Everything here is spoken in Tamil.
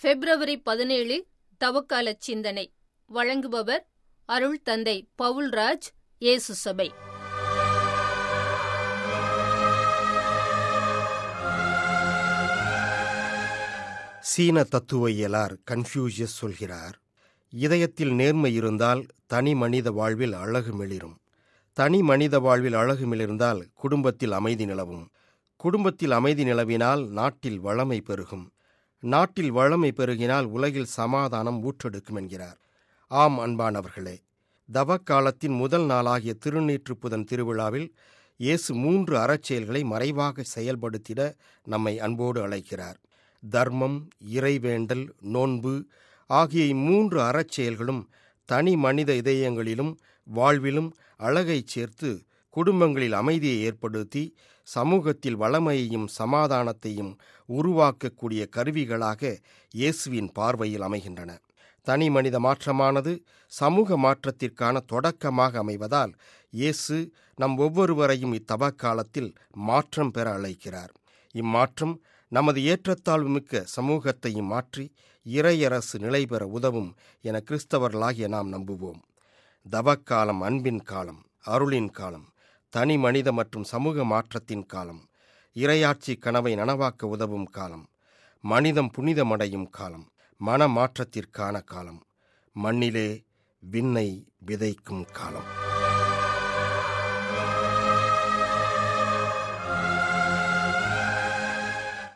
பிப்ரவரி பதினேழு தவக்கால சிந்தனை வழங்குபவர் அருள் தந்தை பவுல்ராஜ் இயேசு சபை சீன தத்துவயியலார் கன்ஃபியூஷியஸ் சொல்கிறார் இதயத்தில் நேர்மை இருந்தால் தனி மனித வாழ்வில் அழகு மிளிரும் தனி மனித வாழ்வில் அழகு மிளிர்ந்தால் குடும்பத்தில் அமைதி நிலவும் குடும்பத்தில் அமைதி நிலவினால் நாட்டில் வளமை பெருகும் நாட்டில் வளமை பெருகினால் உலகில் சமாதானம் ஊற்றெடுக்கும் என்கிறார் ஆம் அன்பானவர்களே தவக்காலத்தின் முதல் நாளாகிய திருநீற்றுப் புதன் திருவிழாவில் இயேசு மூன்று அறச்செயல்களை மறைவாக செயல்படுத்திட நம்மை அன்போடு அழைக்கிறார் தர்மம் இறைவேண்டல் நோன்பு ஆகிய இம்மூன்று அறச்செயல்களும் தனி மனித இதயங்களிலும் வாழ்விலும் அழகைச் சேர்த்து குடும்பங்களில் அமைதியை ஏற்படுத்தி சமூகத்தில் வளமையையும் சமாதானத்தையும் உருவாக்கக்கூடிய கருவிகளாக இயேசுவின் பார்வையில் அமைகின்றன தனி மனித மாற்றமானது சமூக மாற்றத்திற்கான தொடக்கமாக அமைவதால் இயேசு நம் ஒவ்வொருவரையும் இத்தவக்காலத்தில் மாற்றம் பெற அழைக்கிறார் இம்மாற்றம் நமது ஏற்றத்தாழ்வு மிக்க சமூகத்தையும் மாற்றி இறையரசு நிலை பெற உதவும் என கிறிஸ்தவர்களாகிய நாம் நம்புவோம் தவக்காலம் அன்பின் காலம் அருளின் காலம் தனி மனித மற்றும் சமூக மாற்றத்தின் காலம் இரையாட்சி கனவை நனவாக்க உதவும் காலம் மனிதம் புனிதமடையும் காலம் மன மாற்றத்திற்கான காலம் மண்ணிலே விண்ணை விதைக்கும் காலம்